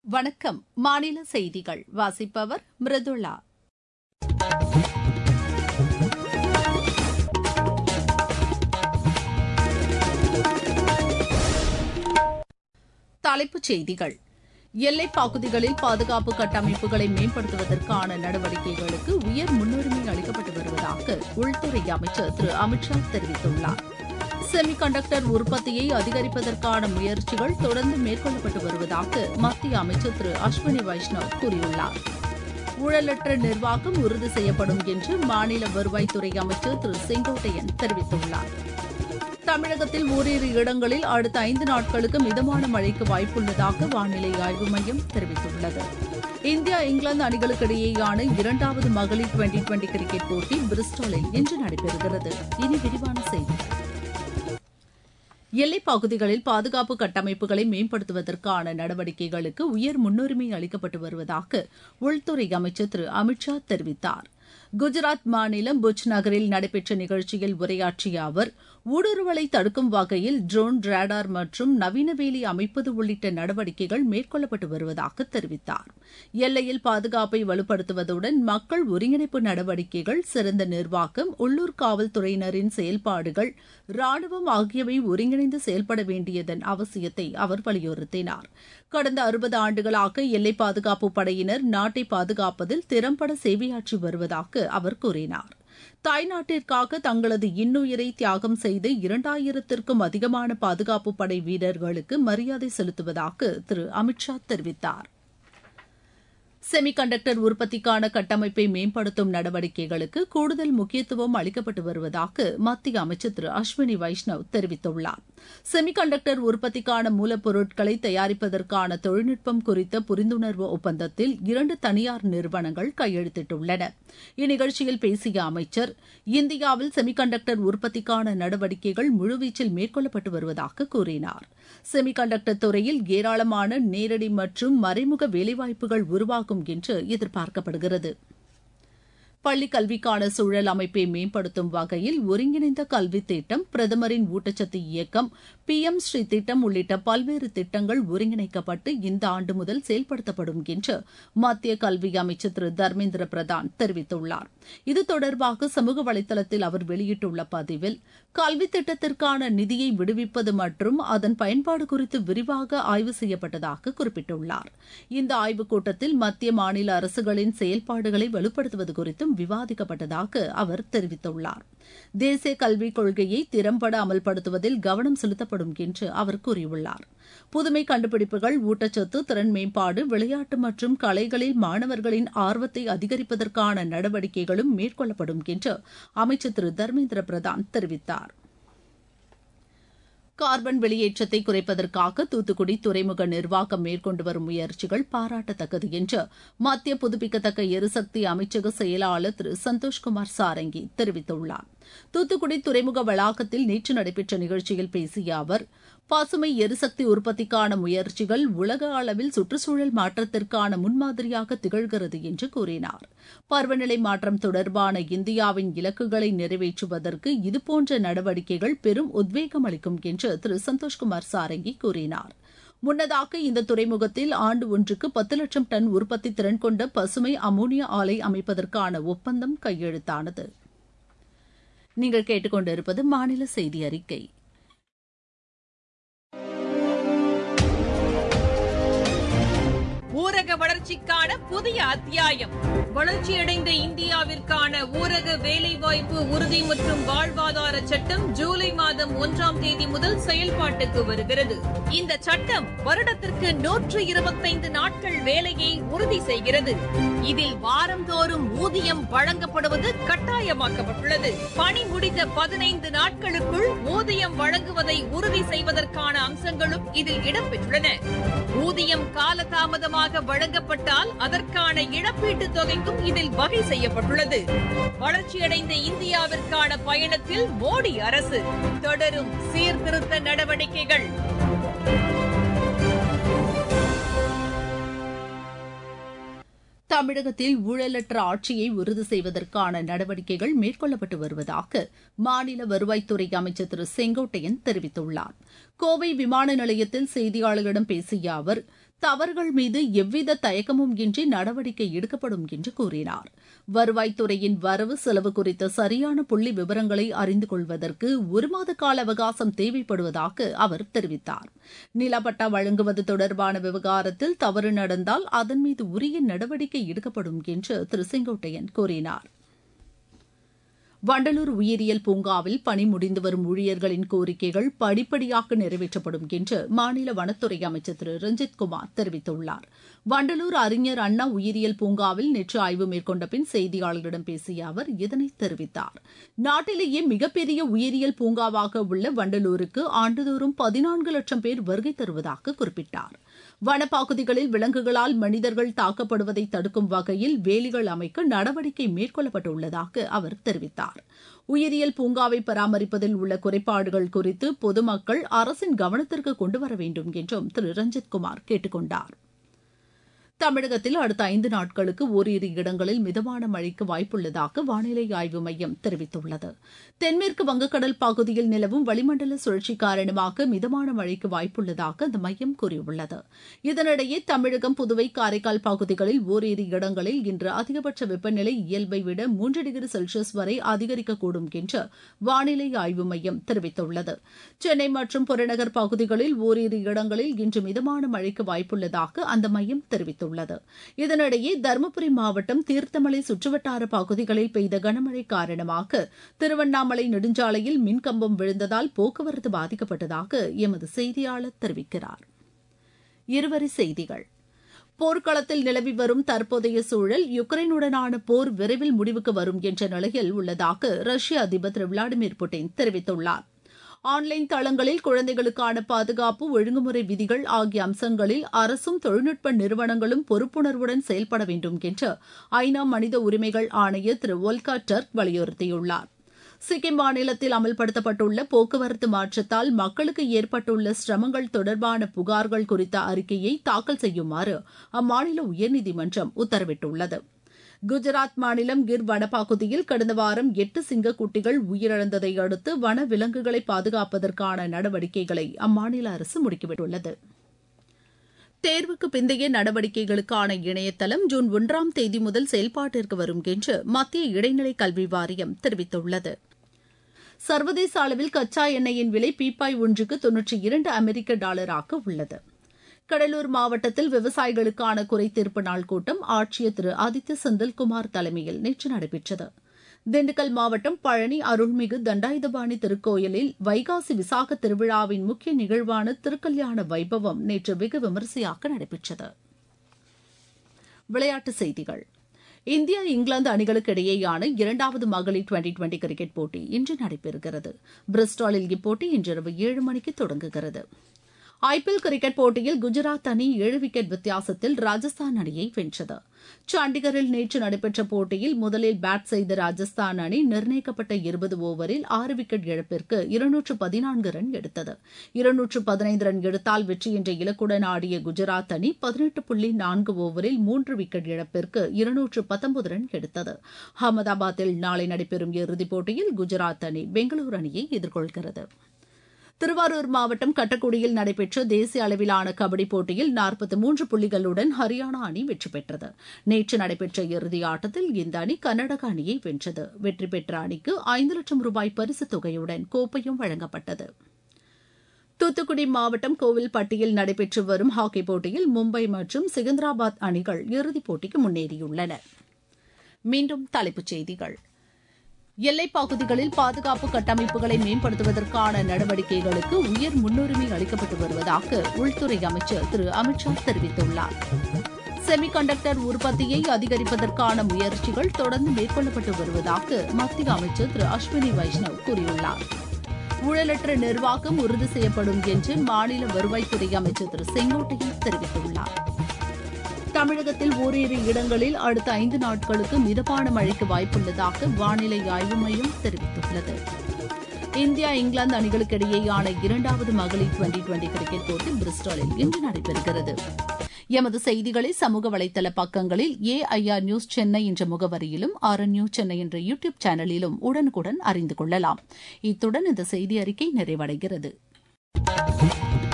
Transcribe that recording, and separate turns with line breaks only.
வணக்கம் மாநில செய்திகள் வாசிப்பவர் மிருதுளா தலைப்புச் செய்திகள் எல்லைப் பகுதிகளில் பாதுகாப்பு கட்டமைப்புகளை மேம்படுத்துவதற்கான நடவடிக்கைகளுக்கு உயர் முன்னுரிமை அளிக்கப்பட்டு வருவதாக உள்துறை அமைச்சர் திரு அமித் ஷா தெரிவித்துள்ளார் செமி கண்டக்டர் உற்பத்தியை அதிகரிப்பதற்கான முயற்சிகள் தொடர்ந்து மேற்கொள்ளப்பட்டு வருவதாக மத்திய அமைச்சர் திரு அஸ்வினி வைஷ்ணவ் கூறியுள்ளார் ஊழலற்ற நிர்வாகம் உறுதி செய்யப்படும் என்று மாநில வருவாய்த்துறை அமைச்சர் திரு செங்கோட்டையன் தெரிவித்துள்ளார் தமிழகத்தில் ஓரிரு இடங்களில் அடுத்த ஐந்து நாட்களுக்கு மிதமான மழைக்கு வாய்ப்புள்ளதாக வானிலை ஆய்வு மையம் தெரிவித்துள்ளது இந்தியா இங்கிலாந்து அணிகளுக்கிடையேயான இரண்டாவது மகளிர் டுவெண்டி டுவெண்டி கிரிக்கெட் போட்டி பிரிஸ்டாலில் இன்று நடைபெறுகிறது இனி விரிவான செய்திகள் எல்லைப் பகுதிகளில் பாதுகாப்பு கட்டமைப்புகளை மேம்படுத்துவதற்கான நடவடிக்கைகளுக்கு உயர் முன்னுரிமை அளிக்கப்பட்டு வருவதாக உள்துறை அமைச்சர் திரு அமித் ஷா தெரிவித்தார் குஜராத் மாநிலம் புஜ் நகரில் நடைபெற்ற நிகழ்ச்சியில் உரையாற்றிய அவர் ஊடுருவலை தடுக்கும் வகையில் ட்ரோன் ரேடார் மற்றும் நவீன வேலி அமைப்பது உள்ளிட்ட நடவடிக்கைகள் மேற்கொள்ளப்பட்டு வருவதாக தெரிவித்தார் எல்லையில் பாதுகாப்பை வலுப்படுத்துவதுடன் மக்கள் ஒருங்கிணைப்பு நடவடிக்கைகள் சிறந்த நிர்வாகம் உள்ளூர் காவல்துறையினரின் செயல்பாடுகள் ராணுவம் ஆகியவை ஒருங்கிணைந்து செயல்பட வேண்டியதன் அவசியத்தை அவர் வலியுறுத்தினார் கடந்த அறுபது ஆண்டுகளாக எல்லை பாதுகாப்பு படையினர் நாட்டை பாதுகாப்பதில் திறம்பட சேவையாற்றி வருவதாக அவர் கூறினார் தாய்நாட்டிற்காக தங்களது இன்னுயிரை தியாகம் செய்த இரண்டாயிரத்திற்கும் அதிகமான பாதுகாப்பு படை வீரர்களுக்கு மரியாதை செலுத்துவதாக திரு அமித் ஷா தெரிவித்தார் செமி கண்டக்டர் உற்பத்திக்கான கட்டமைப்பை மேம்படுத்தும் நடவடிக்கைகளுக்கு கூடுதல் முக்கியத்துவம் அளிக்கப்பட்டு வருவதாக மத்திய அமைச்சர் திரு அஸ்வினி வைஷ்ணவ் தெரிவித்துள்ளார் செமி கண்டக்டர் உற்பத்திக்கான மூலப்பொருட்களை தயாரிப்பதற்கான தொழில்நுட்பம் குறித்த புரிந்துணர்வு ஒப்பந்தத்தில் இரண்டு தனியார் நிறுவனங்கள் கையெழுத்திட்டுள்ளன இந்நிகழ்ச்சியில் பேசிய அமைச்சர் இந்தியாவில் செமி கண்டக்டர் உற்பத்திக்கான நடவடிக்கைகள் முழுவீச்சில் மேற்கொள்ளப்பட்டு வருவதாக கூறினார் செமி கண்டக்டர் துறையில் ஏராளமான நேரடி மற்றும் மறைமுக வேலைவாய்ப்புகள் உருவாகும் என்று எதிர்பார்க்கப்படுகிறது பள்ளிக் கல்விக்கான சூழல் அமைப்பை மேம்படுத்தும் வகையில் ஒருங்கிணைந்த கல்வி திட்டம் பிரதமரின் ஊட்டச்சத்து இயக்கம் பி எம் ஸ்ரீ திட்டம் உள்ளிட்ட பல்வேறு திட்டங்கள் ஒருங்கிணைக்கப்பட்டு இந்த ஆண்டு முதல் செயல்படுத்தப்படும் என்று மத்திய கல்வி அமைச்சர் திரு தர்மேந்திர பிரதான் தெரிவித்துள்ளார் இது தொடர்பாக சமூக வலைதளத்தில் அவர் வெளியிட்டுள்ள பதிவில் கல்வி திட்டத்திற்கான நிதியை விடுவிப்பது மற்றும் அதன் பயன்பாடு குறித்து விரிவாக ஆய்வு செய்யப்பட்டதாக குறிப்பிட்டுள்ளார் இந்த ஆய்வுக் கூட்டத்தில் மத்திய மாநில அரசுகளின் செயல்பாடுகளை வலுப்படுத்துவது குறித்தும் விவாதிக்கப்பட்டதாக அவர் தெரிவித்துள்ளார் தேசிய கல்விக் கொள்கையை திறம்பட அமல்படுத்துவதில் கவனம் செலுத்தப்படும் என்று அவர் கூறியுள்ளார் புதுமை கண்டுபிடிப்புகள் ஊட்டச்சத்து திறன் மேம்பாடு விளையாட்டு மற்றும் கலைகளில் மாணவர்களின் ஆர்வத்தை அதிகரிப்பதற்கான நடவடிக்கைகளும் மேற்கொள்ளப்படும் என்று அமைச்சர் திரு தர்மேந்திர பிரதான் தெரிவித்தார் கார்பன் வெளியேற்றத்தை குறைப்பதற்காக தூத்துக்குடி துறைமுக நிர்வாகம் மேற்கொண்டு வரும் முயற்சிகள் பாராட்டத்தக்கது என்று மத்திய புதுப்பிக்கத்தக்க எரிசக்தி அமைச்சக செயலாளர் திரு சந்தோஷ்குமார் சாரங்கி தெரிவித்துள்ளார் தூத்துக்குடி துறைமுக வளாகத்தில் நேற்று நடைபெற்ற நிகழ்ச்சியில் பேசிய அவர் பசுமை எரிசக்தி உற்பத்திக்கான முயற்சிகள் உலக அளவில் சுற்றுச்சூழல் மாற்றத்திற்கான முன்மாதிரியாக திகழ்கிறது என்று கூறினார் பருவநிலை மாற்றம் தொடர்பான இந்தியாவின் இலக்குகளை நிறைவேற்றுவதற்கு இதுபோன்ற நடவடிக்கைகள் பெரும் உத்வேகம் அளிக்கும் என்று திரு சந்தோஷ்குமார் சாரங்கி கூறினார் முன்னதாக இந்த துறைமுகத்தில் ஆண்டு ஒன்றுக்கு பத்து லட்சம் டன் உற்பத்தி திறன் கொண்ட பசுமை அமோனியா ஆலை அமைப்பதற்கான ஒப்பந்தம் கையெழுத்தானது நீங்கள் கேட்டுக்கொண்டிருப்பது மாநில செய்தி அறிக்கை
ஊரக வளர்ச்சிக்கான புதிய அத்தியாயம் வளர்ச்சியடைந்த இந்தியாவிற்கான ஊரக வேலைவாய்ப்பு உறுதி மற்றும் வாழ்வாதார சட்டம் ஜூலை மாதம் ஒன்றாம் தேதி முதல் செயல்பாட்டுக்கு வருகிறது இந்த சட்டம் வருடத்திற்கு நூற்று இருபத்தைந்து நாட்கள் வேலையை உறுதி செய்கிறது இதில் வாரந்தோறும் ஊதியம் வழங்கப்படுவது கட்டாயமாக்கப்பட்டுள்ளது பணி முடிந்த பதினைந்து நாட்களுக்குள் ஊதியம் வழங்குவதை உறுதி செய்வதற்கான அம்சங்களும் இதில் இடம்பெற்றுள்ளன ஊதியம் காலதாமதமாக வழங்கப்பட்டால் அதற்கான இழப்பீட்டுத் தொகைக்கும் இதில் வகை செய்யப்பட்டுள்ளது வளர்ச்சியடைந்த இந்தியாவிற்கான பயணத்தில் மோடி அரசு தொடரும் சீர்திருத்த நடவடிக்கைகள்
தமிழகத்தில் ஊழலற்ற ஆட்சியை உறுதி செய்வதற்கான நடவடிக்கைகள் மேற்கொள்ளப்பட்டு வருவதாக மாநில வருவாய்த்துறை அமைச்சர் திரு செங்கோட்டையன் தெரிவித்துள்ளார் கோவை விமான நிலையத்தில் செய்தியாளர்களிடம் பேசிய அவர் தவறுகள் மீது எவ்வித தயக்கமும் இன்றி நடவடிக்கை எடுக்கப்படும் என்று கூறினார் வருவாய்த்துறையின் வரவு செலவு குறித்த சரியான புள்ளி விவரங்களை அறிந்து கொள்வதற்கு ஒரு மாத கால அவகாசம் தேவைப்படுவதாக அவர் தெரிவித்தார் நிலப்பட்டா வழங்குவது தொடர்பான விவகாரத்தில் தவறு நடந்தால் அதன் மீது உரிய நடவடிக்கை எடுக்கப்படும் என்று திரு செங்கோட்டையன் கூறினார் வண்டலூர் உயிரியல் பூங்காவில் பணி முடிந்து வரும் ஊழியர்களின் கோரிக்கைகள் படிப்படியாக நிறைவேற்றப்படும் என்று மாநில வனத்துறை அமைச்சர் திரு ரஞ்சித் குமார் தெரிவித்துள்ளார் வண்டலூர் அறிஞர் அண்ணா உயிரியல் பூங்காவில் நேற்று ஆய்வு மேற்கொண்ட பின் செய்தியாளர்களிடம் பேசிய அவர் இதனை தெரிவித்தார் நாட்டிலேயே மிகப்பெரிய உயிரியல் பூங்காவாக உள்ள வண்டலூருக்கு ஆண்டுதோறும் பதினான்கு லட்சம் பேர் வருகை தருவதாக குறிப்பிட்டார் வனப்பகுதிகளில் விலங்குகளால் மனிதர்கள் தாக்கப்படுவதை தடுக்கும் வகையில் வேலிகள் அமைக்க நடவடிக்கை மேற்கொள்ளப்பட்டுள்ளதாக அவர் தெரிவித்தார் உயிரியல் பூங்காவை பராமரிப்பதில் உள்ள குறைபாடுகள் குறித்து பொதுமக்கள் அரசின் கவனத்திற்கு கொண்டுவர வேண்டும் என்றும் திரு ரஞ்சித் குமார் கேட்டுக் கொண்டார் தமிழகத்தில் அடுத்த ஐந்து நாட்களுக்கு ஓரிரு இடங்களில் மிதமான மழைக்கு வாய்ப்புள்ளதாக வானிலை ஆய்வு மையம் தெரிவித்துள்ளது தென்மேற்கு வங்கக்கடல் பகுதியில் நிலவும் வளிமண்டல சுழற்சி காரணமாக மிதமான மழைக்கு வாய்ப்புள்ளதாக அந்த மையம் கூறியுள்ளது இதனிடையே தமிழகம் புதுவை காரைக்கால் பகுதிகளில் ஓரிரு இடங்களில் இன்று அதிகபட்ச வெப்பநிலை இயல்பை விட மூன்று டிகிரி செல்சியஸ் வரை அதிகரிக்கக்கூடும் என்று வானிலை ஆய்வு மையம் தெரிவித்துள்ளது சென்னை மற்றும் புறநகர் பகுதிகளில் ஓரிரு இடங்களில் இன்று மிதமான மழைக்கு வாய்ப்புள்ளதாக அந்த மையம் தெரிவித்துள்ளது உள்ளது இதனிடையே தருமபுரி மாவட்டம் தீர்த்தமலை சுற்றுவட்டார பகுதிகளில் பெய்த கனமழை காரணமாக திருவண்ணாமலை நெடுஞ்சாலையில் மின்கம்பம் விழுந்ததால் போக்குவரத்து பாதிக்கப்பட்டதாக எமது செய்தியாளர் தெரிவிக்கிறார் இருவரி செய்திகள் போர்க்களத்தில் நிலவி வரும் தற்போதைய சூழல் யுக்ரைனுடனான போர் விரைவில் முடிவுக்கு வரும் என்ற நிலையில் உள்ளதாக ரஷ்ய அதிபர் திரு விளாடிமிர் புட்டின் தெரிவித்துள்ளார் ஆன்லைன் தளங்களில் குழந்தைகளுக்கான பாதுகாப்பு ஒழுங்குமுறை விதிகள் ஆகிய அம்சங்களில் அரசும் தொழில்நுட்ப நிறுவனங்களும் பொறுப்புணர்வுடன் செயல்பட வேண்டும் என்று ஐநா மனித உரிமைகள் ஆணையர் திரு ஒல்கா டர்க் வலியுறுத்தியுள்ளார் சிக்கிம் மாநிலத்தில் அமல்படுத்தப்பட்டுள்ள போக்குவரத்து மாற்றத்தால் மக்களுக்கு ஏற்பட்டுள்ள சிரமங்கள் தொடர்பான புகார்கள் குறித்த அறிக்கையை தாக்கல் செய்யுமாறு அம்மாநில உயர்நீதிமன்றம் உத்தரவிட்டுள்ளது குஜராத் மாநிலம் கிர் வனப்பகுதியில் கடந்த வாரம் எட்டு சிங்கக்குட்டிகள் உயிரிழந்ததை அடுத்து வன விலங்குகளை பாதுகாப்பதற்கான நடவடிக்கைகளை அம்மாநில அரசு முடுக்கிவிட்டுள்ளது தேர்வுக்கு பிந்தைய நடவடிக்கைகளுக்கான இணையதளம் ஜூன் ஒன்றாம் தேதி முதல் செயல்பாட்டிற்கு வரும் என்று மத்திய இடைநிலை கல்வி வாரியம் தெரிவித்துள்ளது சர்வதேச அளவில் கச்சா எண்ணெயின் விலை பீப்பாய் ஒன்றுக்கு தொன்னூற்றி இரண்டு அமெரிக்க டாலராக உள்ளது கடலூர் மாவட்டத்தில் விவசாயிகளுக்கான குறைதீர்ப்பு நாள் கூட்டம் ஆட்சியர் திரு ஆதித்ய செந்தில்குமார் தலைமையில் நேற்று நடைபெற்றது திண்டுக்கல் மாவட்டம் பழனி அருள்மிகு தண்டாயுதபாணி திருக்கோயிலில் வைகாசி விசாக திருவிழாவின் முக்கிய நிகழ்வான திருக்கல்யாண வைபவம் நேற்று வெகு விமரிசையாக நடைபெற்றது விளையாட்டுச் செய்திகள் இந்தியா இங்கிலாந்து அணிகளுக்கு இடையேயான இரண்டாவது மகளிர் டுவெண்டி டுவெண்டி கிரிக்கெட் போட்டி இன்று நடைபெறுகிறது பிரிஸ்டாலில் இப்போட்டி இன்றிரவு ஏழு மணிக்கு தொடங்குகிறது ஐபிஎல் கிரிக்கெட் போட்டியில் குஜராத் அணி ஏழு விக்கெட் வித்தியாசத்தில் ராஜஸ்தான் அணியை வென்றது சண்டிகரில் நேற்று நடைபெற்ற போட்டியில் முதலில் பேட் செய்த ராஜஸ்தான் அணி நிர்ணயிக்கப்பட்ட இருபது ஓவரில் ஆறு விக்கெட் இழப்பிற்கு இருநூற்று பதினான்கு ரன் எடுத்தது இருநூற்று பதினைந்து ரன் எடுத்தால் வெற்றி என்ற இலக்குடன் ஆடிய குஜராத் அணி பதினெட்டு புள்ளி நான்கு ஓவரில் மூன்று விக்கெட் இழப்பிற்கு இருநூற்று பத்தொன்பது ரன் எடுத்தது அகமதாபாத்தில் நாளை நடைபெறும் இறுதிப் போட்டியில் குஜராத் அணி பெங்களூரு அணியை எதிர்கொள்கிறது திருவாரூர் மாவட்டம் கட்டக்குடியில் நடைபெற்ற தேசிய அளவிலான கபடி போட்டியில் நாற்பத்தி மூன்று புள்ளிகளுடன் ஹரியானா அணி வெற்றி பெற்றது நேற்று நடைபெற்ற இறுதி ஆட்டத்தில் இந்த அணி கர்நாடக அணியை வென்றது வெற்றி பெற்ற அணிக்கு ஐந்து லட்சம் ரூபாய் பரிசுத் தொகையுடன் கோப்பையும் வழங்கப்பட்டது தூத்துக்குடி மாவட்டம் கோவில்பட்டியில் நடைபெற்று வரும் ஹாக்கி போட்டியில் மும்பை மற்றும் சிகந்தராபாத் அணிகள் இறுதிப் போட்டிக்கு முன்னேறியுள்ளன மீண்டும் தலைப்புச் செய்திகள் எல்லைப் பகுதிகளில் பாதுகாப்பு கட்டமைப்புகளை மேம்படுத்துவதற்கான நடவடிக்கைகளுக்கு உயர் முன்னுரிமை அளிக்கப்பட்டு வருவதாக உள்துறை அமைச்சர் திரு அமித்ஷா தெரிவித்துள்ளார் செமிகண்டக்டர் உற்பத்தியை அதிகரிப்பதற்கான முயற்சிகள் தொடர்ந்து மேற்கொள்ளப்பட்டு வருவதாக மத்திய அமைச்சர் திரு அஸ்வினி வைஷ்ணவ் கூறியுள்ளார் ஊழலற்ற நிர்வாகம் உறுதி செய்யப்படும் என்று மாநில வருவாய்த்துறை அமைச்சர் திரு செங்கோட்டையன் தெரிவித்துள்ளார் தமிழகத்தில் ஓரிரு இடங்களில் அடுத்த ஐந்து நாட்களுக்கு மிதமான மழைக்கு வாய்ப்புள்ளதாக வானிலை ஆய்வு மையம் தெரிவித்துள்ளது இந்தியா இங்கிலாந்து அணிகளுக்கு இடையேயான இரண்டாவது மகளிர் டுவெண்டி டுவெண்டி கிரிக்கெட் போட்டி பிரிஸ்டாலில் இன்று நடைபெறுகிறது எமது செய்திகளை சமூக வலைதள பக்கங்களில் ஏஐஆர் நியூஸ் சென்னை என்ற முகவரியிலும் ஆர் நியூஸ் சென்னை என்ற யூடியூப் சேனலிலும் உடனுக்குடன் அறிந்து கொள்ளலாம் இத்துடன் இந்த செய்தி அறிக்கை நிறைவடைகிறது